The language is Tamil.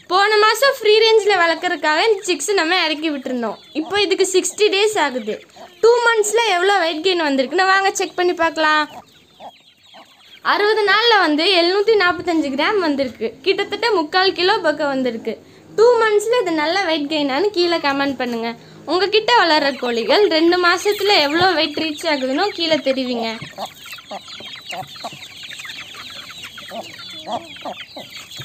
போன மாதம் ஃப்ரீ ரேஞ்சில் வளர்க்குறதுக்காக இந்த சிக்ஸ் நம்ம இறக்கி விட்டுருந்தோம் இப்போ இதுக்கு சிக்ஸ்டி டேஸ் ஆகுது டூ மந்த்ஸில் எவ்வளோ வெயிட் கெயின் வந்திருக்குன்னு வாங்க செக் பண்ணி பார்க்கலாம் அறுபது நாளில் வந்து எழுநூற்றி நாற்பத்தஞ்சு கிராம் வந்திருக்கு கிட்டத்தட்ட முக்கால் கிலோ பக்கம் வந்திருக்கு டூ மந்த்ஸில் இது நல்ல வெயிட் கெயினானு கீழே கமெண்ட் பண்ணுங்கள் உங்ககிட்ட வளர்கிற கோழிகள் ரெண்டு மாசத்துல எவ்வளோ வெயிட் ரீச் ஆகுதுன்னோ கீழே தெரிவிங்க